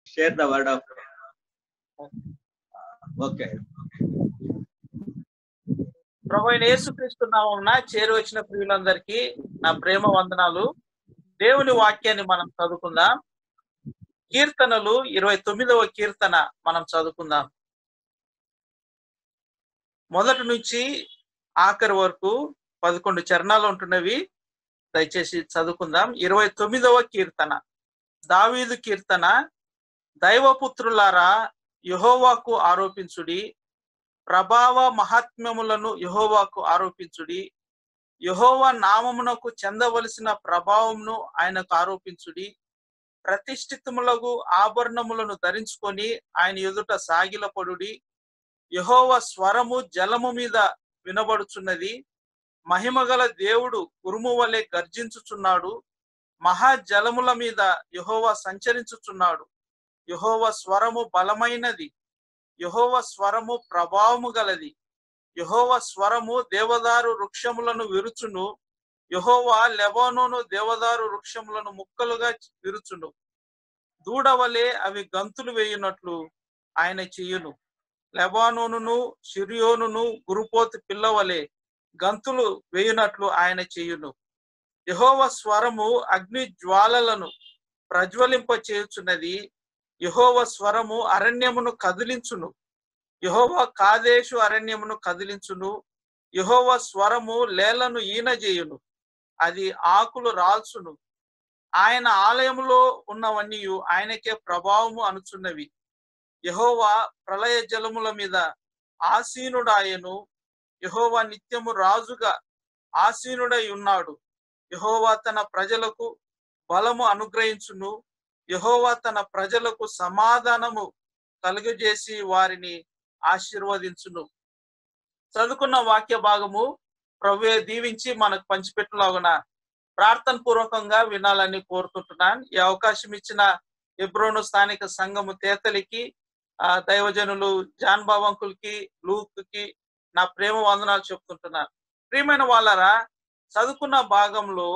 share the word of okay ప్రభు అయిన యేసుక్రీస్తు నామమున చేరి వచ్చిన ప్రియులందరికీ నా ప్రేమ వందనాలు దేవుని వాక్యాన్ని మనం చదువుకుందాం కీర్తనలు ఇరవై తొమ్మిదవ కీర్తన మనం చదువుకుందాం మొదటి నుంచి ఆఖరి వరకు పదకొండు చరణాలు ఉంటున్నవి దయచేసి చదువుకుందాం ఇరవై తొమ్మిదవ కీర్తన దావీదు కీర్తన దైవపుత్రులారా యహోవాకు ఆరోపించుడి ప్రభావ మహాత్మ్యములను యహోవాకు ఆరోపించుడి యహోవా నామమునకు చెందవలసిన ప్రభావమును ఆయనకు ఆరోపించుడి ప్రతిష్ఠితములకు ఆభరణములను ధరించుకొని ఆయన ఎదుట సాగిలపడుడి యహోవ స్వరము జలము మీద వినబడుచున్నది మహిమగల దేవుడు ఉరుము వలె గర్జించుచున్నాడు మహాజలముల మీద యహోవ సంచరించుచున్నాడు యహోవ స్వరము బలమైనది యహోవ స్వరము ప్రభావము గలది యహోవ స్వరము దేవదారు వృక్షములను విరుచును యహోవా లెబానోను దేవదారు వృక్షములను ముక్కలుగా విరుచును దూడవలే అవి గంతులు వేయునట్లు ఆయన చెయ్యును లెబానోనును సిరియోనును గురుపోతు పిల్లవలే గంతులు వేయునట్లు ఆయన చెయ్యును యహోవ స్వరము అగ్ని జ్వాలలను ప్రజ్వలింప చేయుచున్నది యహోవ స్వరము అరణ్యమును కదిలించును యహోవ కాదేశు అరణ్యమును కదిలించును యహోవ స్వరము లేలను ఈనజేయును అది ఆకులు రాల్చును ఆయన ఆలయములో ఉన్నవన్నీ ఆయనకే ప్రభావము అనుచున్నవి యహోవా ప్రళయ జలముల మీద ఆసీనుడాయను యహోవా నిత్యము రాజుగా ఆసీనుడై ఉన్నాడు యహోవా తన ప్రజలకు బలము అనుగ్రహించును యహోవా తన ప్రజలకు సమాధానము కలుగజేసి వారిని ఆశీర్వదించును చదువుకున్న వాక్య భాగము ప్రభువే దీవించి మనకు పంచిపెట్టులాగున ప్రార్థన పూర్వకంగా వినాలని కోరుతుంటున్నాను ఈ అవకాశం ఇచ్చిన ఎబ్రోను స్థానిక సంఘము తేతలికి ఆ దైవజనులు జాన్ బాబంకులకి లూక్కి నా ప్రేమ వందనాలు చెప్తుంటున్నాను ప్రియమైన వాళ్ళరా చదువుకున్న భాగంలో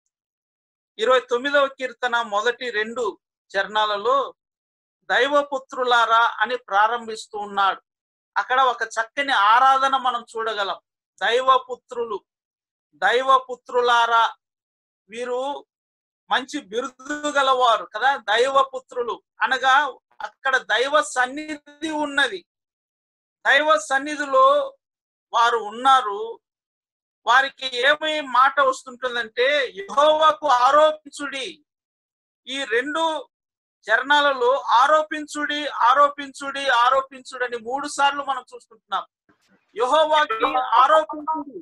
ఇరవై తొమ్మిదవ కీర్తన మొదటి రెండు చరణాలలో దైవపుత్రులారా అని ప్రారంభిస్తూ ఉన్నాడు అక్కడ ఒక చక్కని ఆరాధన మనం చూడగలం దైవపుత్రులు దైవపుత్రులారా వీరు మంచి బిరుదు గలవారు కదా దైవపుత్రులు అనగా అక్కడ దైవ సన్నిధి ఉన్నది దైవ సన్నిధిలో వారు ఉన్నారు వారికి ఏమి మాట వస్తుంటుందంటే యహోవాకు ఆరోపించుడి ఈ రెండు చరణాలలో ఆరోపించుడి ఆరోపించుడి ఆరోపించుడి అని మూడు సార్లు మనం చూసుకుంటున్నాం యహోవాకి ఆరోపించుడి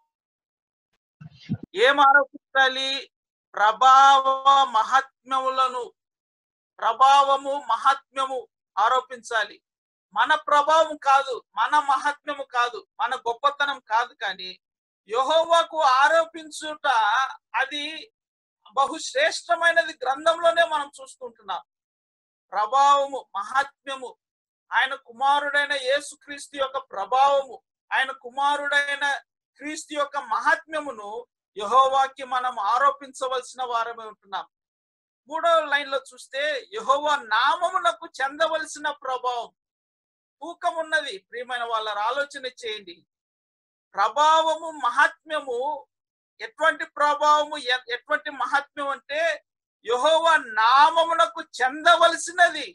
ఏం ఆరోపించాలి ప్రభావ మహాత్మ్యములను ప్రభావము మహాత్మ్యము ఆరోపించాలి మన ప్రభావం కాదు మన మహాత్మ్యము కాదు మన గొప్పతనం కాదు కానీ యహోవాకు ఆరోపించుట అది బహుశ్రేష్టమైనది గ్రంథంలోనే మనం చూసుకుంటున్నాం ప్రభావము మహాత్మ్యము ఆయన కుమారుడైన యేసుక్రీస్తు యొక్క ప్రభావము ఆయన కుమారుడైన క్రీస్తు యొక్క మహాత్మ్యమును యహోవాకి మనం ఆరోపించవలసిన వారమే ఉంటున్నాం మూడవ లైన్ లో చూస్తే యహోవా నామమునకు చెందవలసిన ప్రభావం తూకం ఉన్నది ప్రియమైన వాళ్ళ ఆలోచన చేయండి ప్రభావము మహాత్మ్యము ఎటువంటి ప్రభావము ఎటువంటి మహాత్మ్యం అంటే యహోవ నామమునకు చెందవలసినది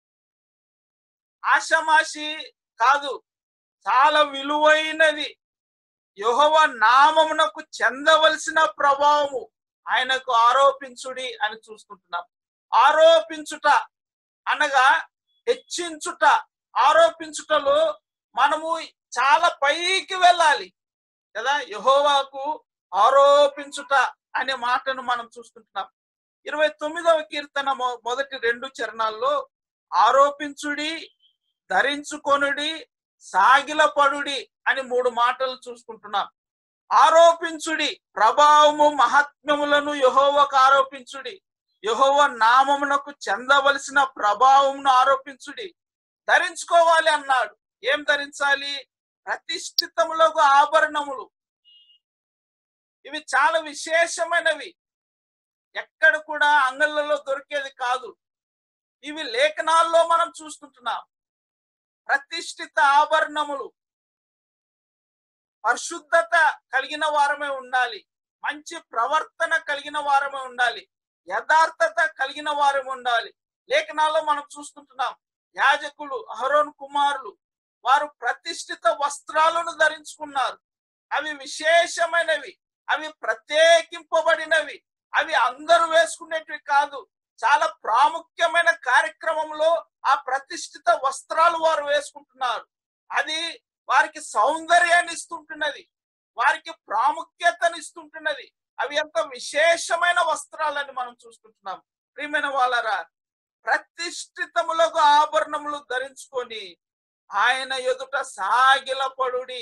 ఆషమాషి కాదు చాలా విలువైనది యహోవ నామమునకు చెందవలసిన ప్రభావము ఆయనకు ఆరోపించుడి అని చూసుకుంటున్నాం ఆరోపించుట అనగా హెచ్చించుట ఆరోపించుటలో మనము చాలా పైకి వెళ్ళాలి కదా యహోవాకు ఆరోపించుట అనే మాటను మనం చూసుకుంటున్నాం ఇరవై తొమ్మిదవ కీర్తన మొదటి రెండు చరణాల్లో ఆరోపించుడి ధరించుకొనుడి సాగిలపడుడి అని మూడు మాటలు చూసుకుంటున్నాం ఆరోపించుడి ప్రభావము మహాత్మ్యములను యహోవకు ఆరోపించుడి యహోవ నామమునకు చెందవలసిన ప్రభావమును ఆరోపించుడి ధరించుకోవాలి అన్నాడు ఏం ధరించాలి ప్రతిష్ఠితములకు ఆభరణములు ఇవి చాలా విశేషమైనవి ఎక్కడ కూడా అంగళ్ళలో దొరికేది కాదు ఇవి లేఖనాల్లో మనం చూస్తుంటున్నాం ప్రతిష్ఠిత ఆభరణములు పరిశుద్ధత కలిగిన వారమే ఉండాలి మంచి ప్రవర్తన కలిగిన వారమే ఉండాలి యథార్థత కలిగిన వారమే ఉండాలి లేఖనాల్లో మనం చూస్తుంటున్నాం యాజకులు అహరోన్ కుమారులు వారు ప్రతిష్ఠిత వస్త్రాలను ధరించుకున్నారు అవి విశేషమైనవి అవి ప్రత్యేకింపబడినవి అవి అందరూ వేసుకునేటివి కాదు చాలా ప్రాముఖ్యమైన కార్యక్రమంలో ఆ ప్రతిష్ఠిత వస్త్రాలు వారు వేసుకుంటున్నారు అది వారికి సౌందర్యాన్ని ఇస్తుంటున్నది వారికి ప్రాముఖ్యతను ఇస్తుంటున్నది అవి ఎంత విశేషమైన వస్త్రాలని మనం చూస్తుంటున్నాం ప్రియమైన వాళ్ళరా ప్రతిష్ఠితములకు ఆభరణములు ధరించుకొని ఆయన ఎదుట సాగిలపడుడి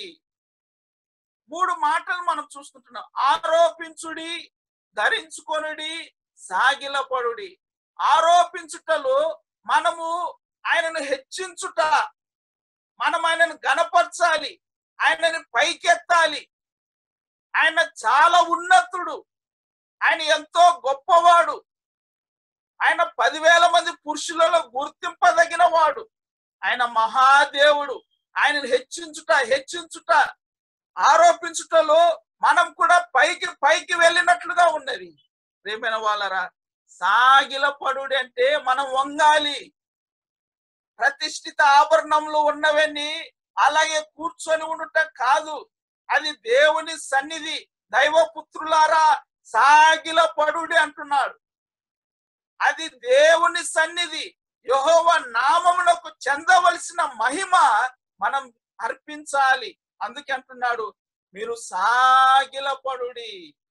మూడు మాటలు మనం చూస్తుంటున్నాం ఆరోపించుడి ధరించుకొనుడి సాగిలపడుడి ఆరోపించుటలో మనము ఆయనను హెచ్చించుట మనం ఆయనను గనపరచాలి ఆయనని పైకెత్తాలి ఆయన చాలా ఉన్నతుడు ఆయన ఎంతో గొప్పవాడు ఆయన పదివేల మంది పురుషులలో గుర్తింపదగిన వాడు ఆయన మహాదేవుడు ఆయనను హెచ్చించుట హెచ్చించుట ఆరోపించుటలో మనం కూడా పైకి పైకి వెళ్ళినట్లుగా ఉన్నది ప్రేమైన వాళ్ళరా సాగిలపడుడి అంటే మనం వంగాలి ప్రతిష్ఠిత ఆభరణంలో ఉన్నవన్నీ అలాగే కూర్చొని ఉండుట కాదు అది దేవుని సన్నిధి దైవపుత్రులారా సాగిలపడుడి అంటున్నాడు అది దేవుని సన్నిధి యహోవ నామమునకు చెందవలసిన మహిమ మనం అర్పించాలి అందుకే అంటున్నాడు మీరు సాగిలపడుడి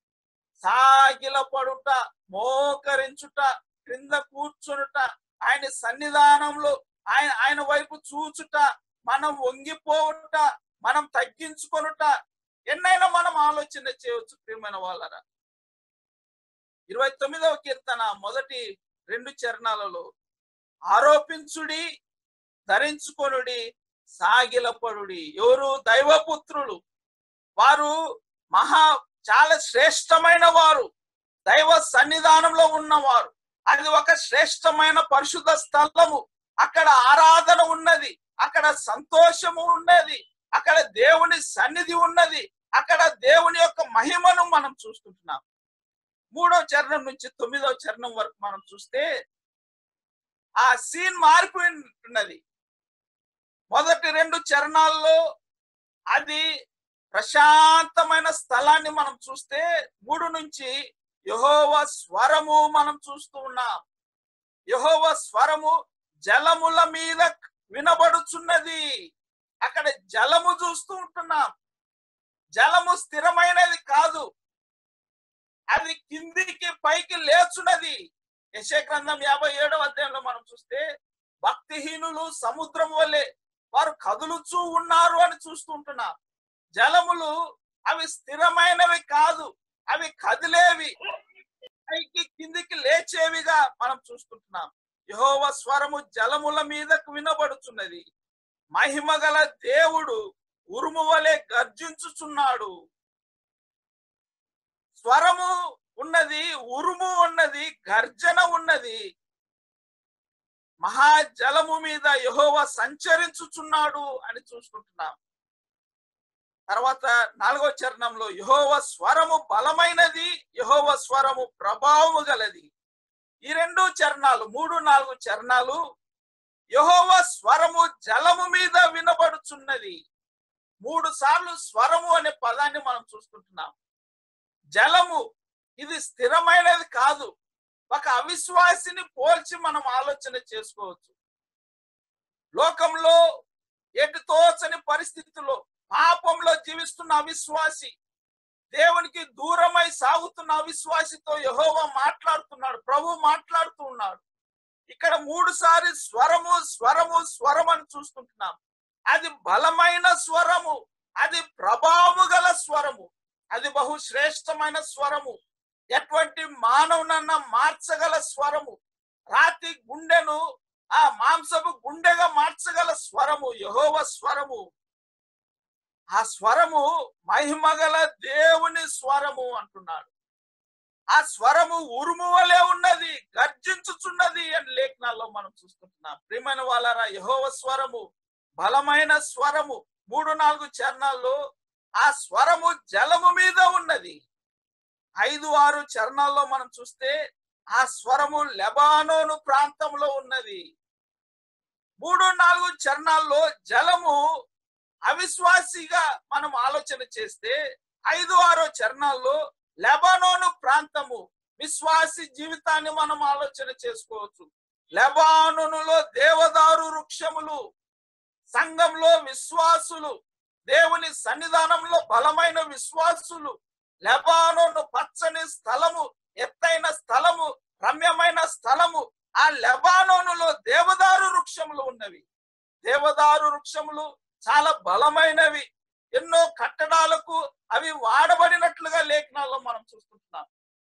సాగిలపడుట మోకరించుట క్రింద కూర్చునుట ఆయన సన్నిధానంలో ఆయన ఆయన వైపు చూచుట మనం వంగిపోవుట మనం తగ్గించుకొనుట ఎన్నైనా మనం ఆలోచన చేయవచ్చు ప్రియమైన వాళ్ళరా ఇరవై తొమ్మిదవ కీర్తన మొదటి రెండు చరణాలలో ఆరోపించుడి ధరించుకొనుడి సాగిలపడుడి ఎవరు దైవపుత్రులు వారు మహా చాలా శ్రేష్టమైన వారు దైవ సన్నిధానంలో ఉన్నవారు అది ఒక శ్రేష్టమైన పరిశుద్ధ స్థలము అక్కడ ఆరాధన ఉన్నది అక్కడ సంతోషము ఉన్నది అక్కడ దేవుని సన్నిధి ఉన్నది అక్కడ దేవుని యొక్క మహిమను మనం చూస్తుంటున్నాం మూడో చరణం నుంచి తొమ్మిదో చరణం వరకు మనం చూస్తే ఆ సీన్ మారిపోయినట్టున్నది మొదటి రెండు చరణాల్లో అది ప్రశాంతమైన స్థలాన్ని మనం చూస్తే మూడు నుంచి యహోవ స్వరము మనం చూస్తూ ఉన్నాం యహోవ స్వరము జలముల మీద వినబడుచున్నది అక్కడ జలము చూస్తూ ఉంటున్నాం జలము స్థిరమైనది కాదు అది కిందికి పైకి లేచున్నది యశే గ్రంథం యాభై ఏడవ అధ్యాయంలో మనం చూస్తే భక్తిహీనులు సముద్రం వల్లే వారు కదులుచూ ఉన్నారు అని చూస్తూ ఉంటున్నాం జలములు అవి స్థిరమైనవి కాదు అవి కదిలేవి పైకి కిందికి లేచేవిగా మనం చూస్తుంటున్నాం యహోవ స్వరము జలముల మీదకు వినబడుచున్నది మహిమ గల దేవుడు ఉరుము వలె గర్జించుచున్నాడు స్వరము ఉన్నది ఉరుము ఉన్నది గర్జన ఉన్నది మహాజలము మీద యహోవ సంచరించుచున్నాడు అని చూసుకుంటున్నాం తర్వాత నాలుగో చరణంలో యహోవ స్వరము బలమైనది యహోవ స్వరము ప్రభావము గలది ఈ రెండు చరణాలు మూడు నాలుగు చరణాలు యహోవ స్వరము జలము మీద వినబడుచున్నది మూడు సార్లు స్వరము అనే పదాన్ని మనం చూసుకుంటున్నాం జలము ఇది స్థిరమైనది కాదు ఒక అవిశ్వాసిని పోల్చి మనం ఆలోచన చేసుకోవచ్చు లోకంలో ఎటు తోచని పరిస్థితుల్లో పాపంలో జీవిస్తున్న అవిశ్వాసి దేవునికి దూరమై సాగుతున్న అవిశ్వాసితో యహోవా మాట్లాడుతున్నాడు ప్రభు మాట్లాడుతూ ఉన్నాడు ఇక్కడ మూడు సారి స్వరము స్వరము స్వరం అని చూస్తుంటున్నాం అది బలమైన స్వరము అది ప్రభావము గల స్వరము అది బహు శ్రేష్టమైన స్వరము ఎటువంటి మానవునన్న మార్చగల స్వరము రాతి గుండెను ఆ మాంసపు గుండెగా మార్చగల స్వరము యహోవ స్వరము ఆ స్వరము మహిమగల దేవుని స్వరము అంటున్నాడు ఆ స్వరము ఉరుము వలె ఉన్నది గర్జించుచున్నది అని లేఖనాల్లో మనం చూస్తుంటున్నాం ప్రియమైన వాళ్ళారా యహోవ స్వరము బలమైన స్వరము మూడు నాలుగు చరణాల్లో ఆ స్వరము జలము మీద ఉన్నది ఐదు ఆరు చరణాల్లో మనం చూస్తే ఆ స్వరము లెబానోను ప్రాంతంలో ఉన్నది మూడు నాలుగు చరణాల్లో జలము అవిశ్వాసిగా మనం ఆలోచన చేస్తే ఐదు ఆరో చరణాల్లో లెబానోను ప్రాంతము విశ్వాసి జీవితాన్ని మనం ఆలోచన చేసుకోవచ్చు లెబానోనులో దేవదారు వృక్షములు సంఘంలో విశ్వాసులు దేవుని సన్నిధానంలో బలమైన విశ్వాసులు లెబానోను పచ్చని స్థలము ఎత్తైన స్థలము రమ్యమైన స్థలము ఆ లెబానోనులో దేవదారు వృక్షములు ఉన్నవి దేవదారు వృక్షములు చాలా బలమైనవి ఎన్నో కట్టడాలకు అవి వాడబడినట్లుగా లేఖనాల్లో మనం చూస్తుంటున్నాం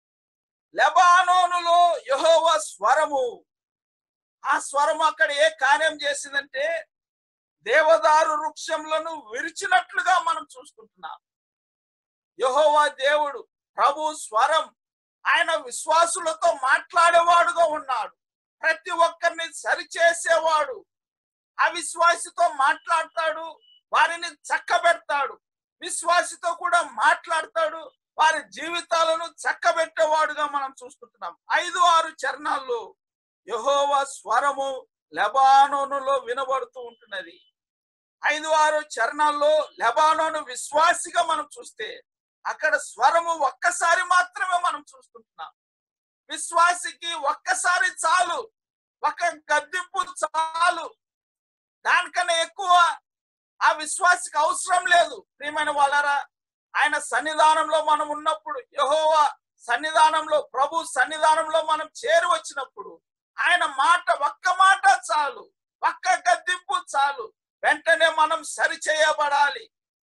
లెబానోనులో యహోవ స్వరము ఆ స్వరం అక్కడ ఏ కార్యం చేసిందంటే దేవదారు వృక్షములను విరిచినట్లుగా మనం చూస్తుంటున్నాం యహోవా దేవుడు ప్రభు స్వరం ఆయన విశ్వాసులతో మాట్లాడేవాడుగా ఉన్నాడు ప్రతి ఒక్కరిని సరిచేసేవాడు అవిశ్వాసితో మాట్లాడతాడు వారిని చక్కబెడతాడు విశ్వాసితో కూడా మాట్లాడతాడు వారి జీవితాలను చక్కబెట్టేవాడుగా మనం చూస్తుంటున్నాం ఐదు ఆరు చరణాల్లో యహోవ స్వరము లెబానోనులో వినబడుతూ ఉంటున్నది ఐదు ఆరు చరణాల్లో లెబానోను విశ్వాసిగా మనం చూస్తే అక్కడ స్వరము ఒక్కసారి మాత్రమే మనం చూస్తుంటున్నాం విశ్వాసికి ఒక్కసారి చాలు ఒక గద్దింపు చాలు దానికన్నా ఎక్కువ ఆ విశ్వాసికి అవసరం లేదు ప్రియమైన వాళ్ళారా ఆయన సన్నిధానంలో మనం ఉన్నప్పుడు యహోవా సన్నిధానంలో ప్రభు సన్నిధానంలో మనం చేరి వచ్చినప్పుడు ఆయన మాట ఒక్క మాట చాలు ఒక్క గద్దింపు చాలు వెంటనే మనం సరిచేయబడాలి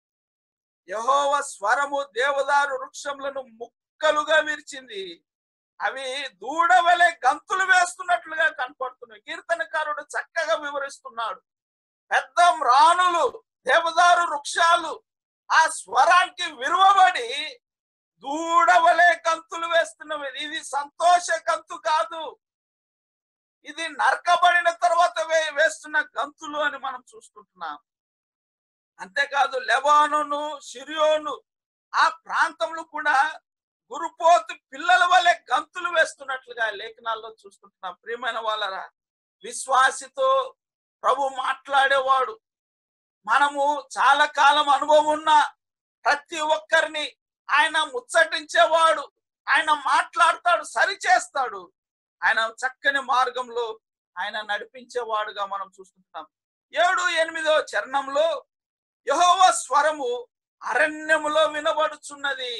యహోవ స్వరము దేవదారు వృక్షములను ముక్కలుగా విరిచింది అవి దూడవలే గంతులు వేస్తున్నట్లుగా కనపడుతున్నాయి కీర్తనకారుడు చక్కగా వివరిస్తున్నాడు పెద్ద రాణులు దేవదారు వృక్షాలు ఆ స్వరానికి విరువబడి దూడవలే గంతులు వేస్తున్నవి ఇది సంతోష గంతు కాదు ఇది నరకబడిన తర్వాత వే వేస్తున్న గంతులు అని మనం చూసుకుంటున్నాం అంతేకాదు లెబానోను సిరియోను ఆ ప్రాంతంలో కూడా గురుపోతు పిల్లల వల్లే గంతులు వేస్తున్నట్లుగా లేఖనాల్లో చూసుకుంటున్నాం ప్రియమైన వాళ్ళరా విశ్వాసితో ప్రభు మాట్లాడేవాడు మనము చాలా కాలం అనుభవం ఉన్న ప్రతి ఒక్కరిని ఆయన ముచ్చటించేవాడు ఆయన మాట్లాడతాడు సరి చేస్తాడు ఆయన చక్కని మార్గంలో ఆయన నడిపించేవాడుగా మనం చూస్తుంటాం ఏడు ఎనిమిదో చరణంలో యహోవ స్వరము అరణ్యములో వినబడుచున్నది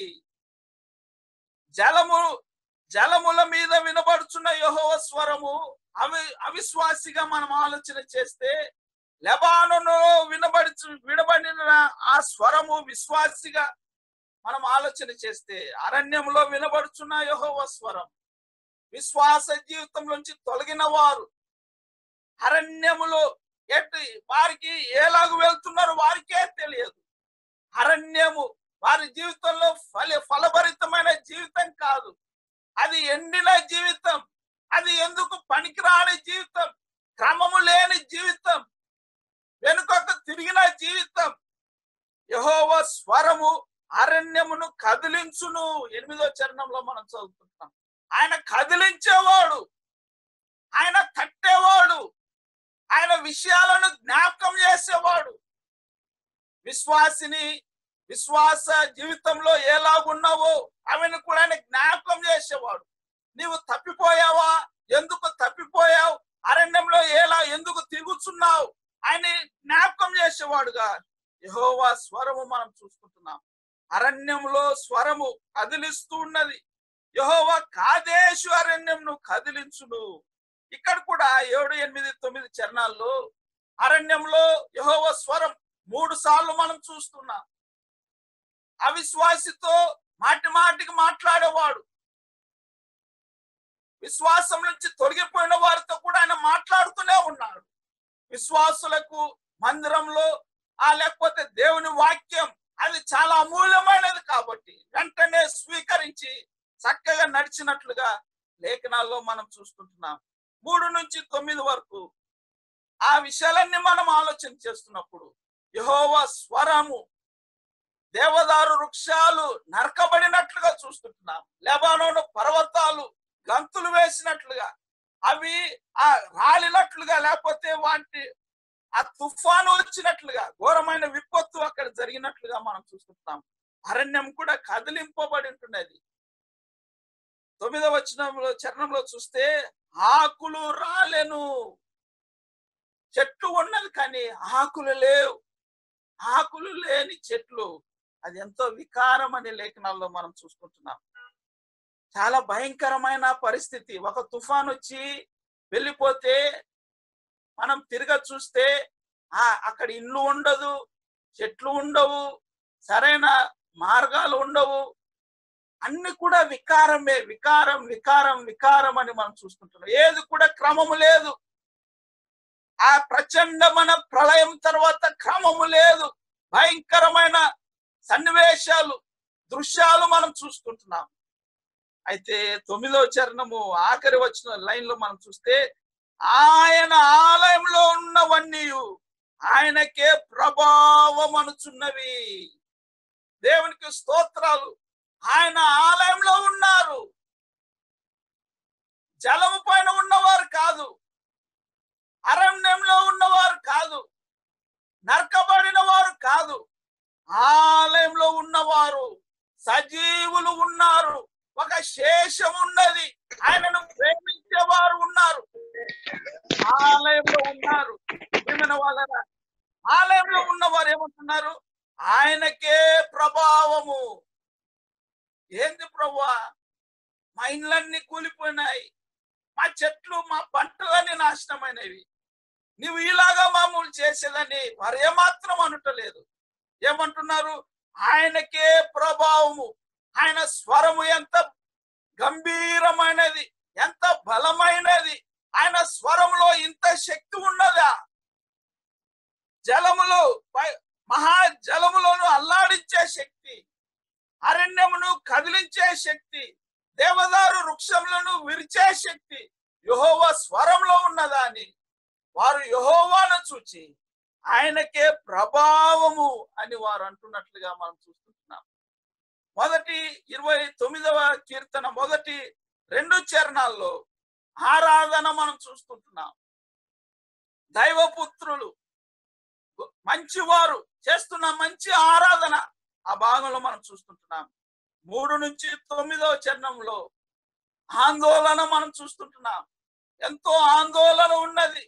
జలము జలముల మీద వినబడుచున్న యహోవ స్వరము అవి అవిశ్వాసిగా మనం ఆలోచన చేస్తే లెబానులో వినబడి వినబడిన ఆ స్వరము విశ్వాసిగా మనం ఆలోచన చేస్తే అరణ్యంలో వినబడుచున్న యహోవ స్వరం విశ్వాస జీవితం నుంచి తొలగిన వారు అరణ్యములో ఎటు వారికి ఎలాగ వెళ్తున్నారో వారికే తెలియదు అరణ్యము వారి జీవితంలో ఫల ఫలభరితమైన జీవితం కాదు అది ఎండిన జీవితం అది ఎందుకు పనికిరాని జీవితం క్రమము లేని జీవితం వెనుకకు తిరిగిన జీవితం యహోవ స్వరము అరణ్యమును కదిలించును ఎనిమిదో చరణంలో మనం చదువుకుంటాం ఆయన కదిలించేవాడు ఆయన తట్టేవాడు ఆయన విషయాలను జ్ఞాపకం చేసేవాడు విశ్వాసిని విశ్వాస జీవితంలో ఎలాగున్నావో అవన్నీ కూడా ఆయన జ్ఞాపకం చేసేవాడు నీవు తప్పిపోయావా ఎందుకు తప్పిపోయావు అరణ్యంలో ఎలా ఎందుకు తిరుగుతున్నావు ఆయన జ్ఞాపకం చేసేవాడుగా యహోవా స్వరము మనం చూసుకుంటున్నాం అరణ్యంలో స్వరము కదిలిస్తూ ఉన్నది యహోవా కాదేశు అరణ్యంను కదిలించును ఇక్కడ కూడా ఏడు ఎనిమిది తొమ్మిది చరణాల్లో అరణ్యంలో యహోవ స్వరం మూడు సార్లు మనం చూస్తున్నాం అవిశ్వాసితో మాటి మాటికి మాట్లాడేవాడు విశ్వాసం నుంచి తొలగిపోయిన వారితో కూడా ఆయన మాట్లాడుతూనే ఉన్నాడు విశ్వాసులకు మందిరంలో ఆ లేకపోతే దేవుని వాక్యం అది చాలా అమూల్యమైనది కాబట్టి వెంటనే స్వీకరించి చక్కగా నడిచినట్లుగా లేఖనాల్లో మనం చూస్తుంటున్నాం మూడు నుంచి తొమ్మిది వరకు ఆ విషయాలన్నీ మనం ఆలోచన చేస్తున్నప్పుడు యహోవా స్వరము దేవదారు వృక్షాలు నరకబడినట్లుగా చూస్తుంటున్నాం లెబానోను పర్వతాలు గంతులు వేసినట్లుగా అవి ఆ రాలినట్లుగా లేకపోతే వాటి ఆ తుఫాను వచ్చినట్లుగా ఘోరమైన విపత్తు అక్కడ జరిగినట్లుగా మనం చూస్తున్నాం అరణ్యం కూడా కదిలింపబడి ఉంటున్నది తొమ్మిదవ వచనంలో చరణంలో చూస్తే ఆకులు రాలెను చెట్టు ఉన్నది కానీ ఆకులు లేవు ఆకులు లేని చెట్లు అది ఎంతో వికారం అనే లేఖనాల్లో మనం చూసుకుంటున్నాం చాలా భయంకరమైన పరిస్థితి ఒక తుఫాన్ వచ్చి వెళ్ళిపోతే మనం తిరగ చూస్తే ఆ అక్కడ ఇల్లు ఉండదు చెట్లు ఉండవు సరైన మార్గాలు ఉండవు అన్ని కూడా వికారమే వికారం వికారం వికారం అని మనం చూస్తుంటున్నాం ఏది కూడా క్రమము లేదు ఆ ప్రచండమైన ప్రళయం తర్వాత క్రమము లేదు భయంకరమైన సన్నివేశాలు దృశ్యాలు మనం చూసుకుంటున్నాం అయితే తొమ్మిదో చరణము ఆఖరి వచ్చిన లైన్ లో మనం చూస్తే ఆయన ఆలయంలో ఉన్నవన్నీ ఆయనకే ప్రభావం అనుచున్నవి దేవునికి స్తోత్రాలు ఆయన ఆలయంలో ఉన్నారు జలము పైన ఉన్నవారు కాదు అరణ్యంలో ఉన్నవారు కాదు నరకబడిన వారు కాదు ఆలయంలో ఉన్నవారు సజీవులు ఉన్నారు ఒక శేషం ఉన్నది ఆయనను ప్రేమించేవారు ఉన్నారు ఆలయంలో ఉన్నారు ప్రియమైన వాళ్ళ ఆలయంలో ఉన్నవారు ఏమంటున్నారు ఆయనకే ప్రభావము ఏంది ప్రభా మా ఇండ్లన్నీ కూలిపోయినాయి మా చెట్లు మా పంటలన్నీ నాశనమైనవి నువ్వు ఇలాగా మామూలు చేసేదని వారు ఏమాత్రం అనటలేదు ఏమంటున్నారు ఆయనకే ప్రభావము ఆయన స్వరము ఎంత గంభీరమైనది ఎంత బలమైనది ఆయన స్వరంలో ఇంత శక్తి ఉన్నదా జలములో పై- మహా జలములను అల్లాడించే శక్తి అరణ్యమును కదిలించే శక్తి దేవదారు వృక్షములను విరిచే శక్తి యహోవా స్వరంలో ఉన్నదా అని వారు యహోవాను చూచి ఆయనకే ప్రభావము అని వారు అంటున్నట్లుగా మనం చూస్తుంటున్నాం మొదటి ఇరవై తొమ్మిదవ కీర్తన మొదటి రెండు చరణాల్లో ఆరాధన మనం చూస్తుంటున్నాం దైవపుత్రులు మంచివారు చేస్తున్న మంచి ఆరాధన ఆ భాగంలో మనం చూస్తుంటున్నాం మూడు నుంచి తొమ్మిదవ చరణంలో ఆందోళన మనం చూస్తుంటున్నాం ఎంతో ఆందోళన ఉన్నది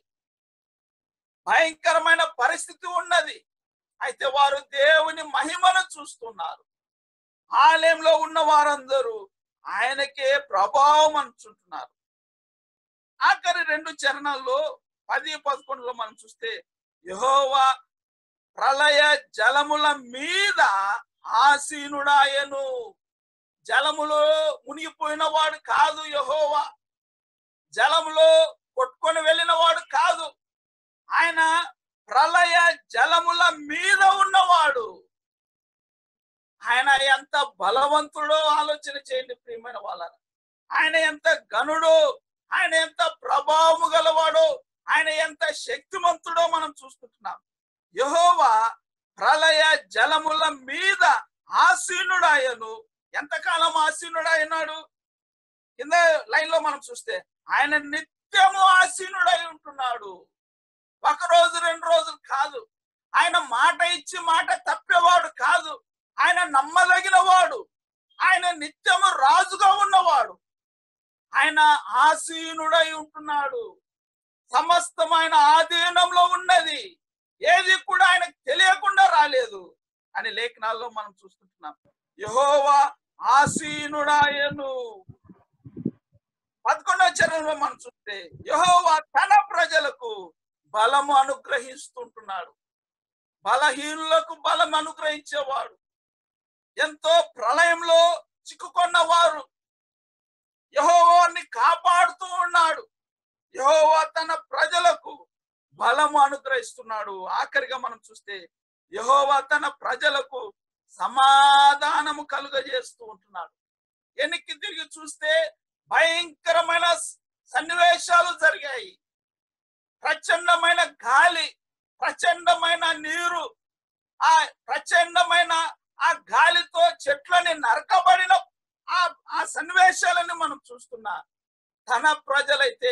భయంకరమైన పరిస్థితి ఉన్నది అయితే వారు దేవుని మహిమను చూస్తున్నారు ఆలయంలో ఉన్న వారందరూ ఆయనకే ప్రభావం అనుకుంటున్నారు ఆఖరి రెండు చరణాల్లో పది పదకొండులో మనం చూస్తే యహోవా ప్రళయ జలముల మీద ఆసీనుడాయను జలములో మునిగిపోయిన వాడు కాదు యహోవా జలములో కొట్టుకొని వెళ్ళిన వాడు కాదు ఆయన ప్రళయ జలముల మీద ఉన్నవాడు ఆయన ఎంత బలవంతుడో ఆలోచన చేయండి ప్రియమైన వాళ్ళ ఆయన ఎంత గనుడో ఆయన ఎంత ప్రభావము గలవాడో ఆయన ఎంత శక్తిమంతుడో మనం చూసుకుంటున్నాం యహోవా ప్రళయ జలముల మీద ఆసీనుడాయను ఎంతకాలం ఆసీనుడాయన్నాడు కింద లైన్ లో మనం చూస్తే ఆయన నిత్యము ఆసీనుడై ఉంటున్నాడు ఒక రోజు రెండు రోజులు కాదు ఆయన మాట ఇచ్చి మాట తప్పేవాడు కాదు ఆయన నమ్మదగిన వాడు ఆయన నిత్యము రాజుగా ఉన్నవాడు ఆయన ఆసీనుడై ఉంటున్నాడు సమస్తమైన ఆధీనంలో ఉన్నది ఏది కూడా ఆయనకు తెలియకుండా రాలేదు అని లేఖనాల్లో మనం చూస్తుంటున్నాం యహోవా ఆసీనుడాయను పదకొండవ చరణంలో మనం చూస్తే యహోవా తన ప్రజలకు బలము అనుగ్రహిస్తుంటున్నాడు బలహీనులకు బలం అనుగ్రహించేవాడు ఎంతో ప్రళయంలో చిక్కుకున్న వారు యహోవాన్ని కాపాడుతూ ఉన్నాడు యహోవా తన ప్రజలకు బలము అనుగ్రహిస్తున్నాడు ఆఖరిగా మనం చూస్తే యహోవా తన ప్రజలకు సమాధానము కలుగజేస్తూ ఉంటున్నాడు వెనక్కి తిరిగి చూస్తే భయంకరమైన సన్నివేశాలు జరిగాయి ప్రచండమైన గాలి ప్రచండమైన నీరు ఆ ప్రచండమైన ఆ గాలితో చెట్లని నరకబడిన ఆ ఆ సన్నివేశాలని మనం చూస్తున్నా తన ప్రజలైతే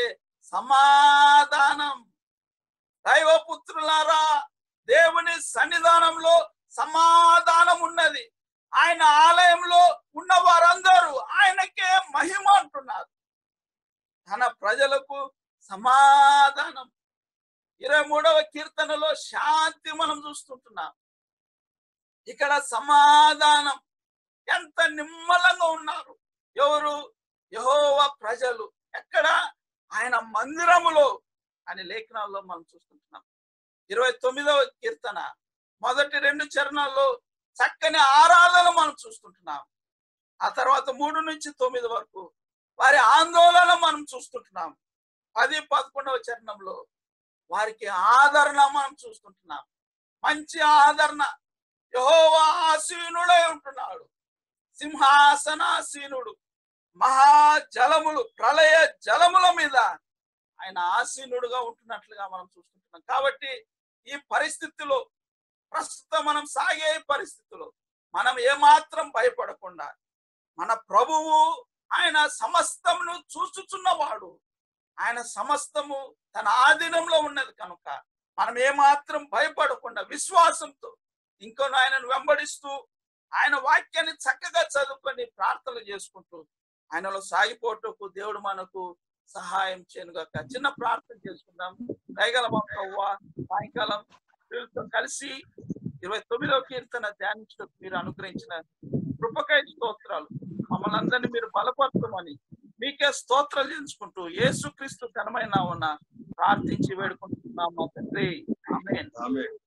సమాధానం దైవపుత్రులారా దేవుని సన్నిధానంలో సమాధానం ఉన్నది ఆయన ఆలయంలో ఉన్న వారందరూ ఆయనకే మహిమ అంటున్నారు తన ప్రజలకు సమాధానం ఇరవై మూడవ కీర్తనలో శాంతి మనం చూస్తుంటున్నాం ఇక్కడ సమాధానం ఎంత నిమ్మలంగా ఉన్నారు ఎవరు యహోవ ప్రజలు ఎక్కడ ఆయన మందిరములో అని లేఖనాల్లో మనం చూస్తుంటున్నాం ఇరవై తొమ్మిదవ కీర్తన మొదటి రెండు చరణాల్లో చక్కని ఆరాధన మనం చూస్తుంటున్నాం ఆ తర్వాత మూడు నుంచి తొమ్మిది వరకు వారి ఆందోళన మనం చూస్తుంటున్నాం పది పదకొండవ చరణంలో వారికి ఆదరణ మనం చూస్తుంటున్నాం మంచి ఆదరణ యహోవా ఆసీనుడై ఉంటున్నాడు సింహాసనాసీనుడు మహాజలములు ప్రళయ జలముల మీద ఆయన ఆసీనుడుగా ఉంటున్నట్లుగా మనం చూస్తుంటున్నాం కాబట్టి ఈ పరిస్థితిలో ప్రస్తుతం మనం సాగే పరిస్థితిలో మనం ఏమాత్రం భయపడకుండా మన ప్రభువు ఆయన సమస్తమును చూచుచున్నవాడు ఆయన సమస్తము తన ఆధీనంలో ఉన్నది కనుక మనం ఏమాత్రం భయపడకుండా విశ్వాసంతో ఇంకో ఆయనను వెంబడిస్తూ ఆయన వాక్యాన్ని చక్కగా చదువుకొని ప్రార్థనలు చేసుకుంటూ ఆయనలో సాగిపోటకు దేవుడు మనకు సహాయం చేయనుగాక చిన్న ప్రార్థన చేసుకుందాం దయగల మా ప్రభువా సాయంకాలం వీళ్ళతో కలిసి ఇరవై తొమ్మిదవ కీర్తన ధ్యానించడానికి మీరు అనుగ్రహించిన కృపకై స్తోత్రాలు మమ్మల్ని అందరినీ మీరు బలపరచమని మీకే స్తోత్రాలు చేయించుకుంటూ యేసుక్రీస్తు ఘనమైన ఉన్న ప్రార్థించి వేడుకుంటున్నాం మా తండ్రి ఆమేన్ ఆమేన్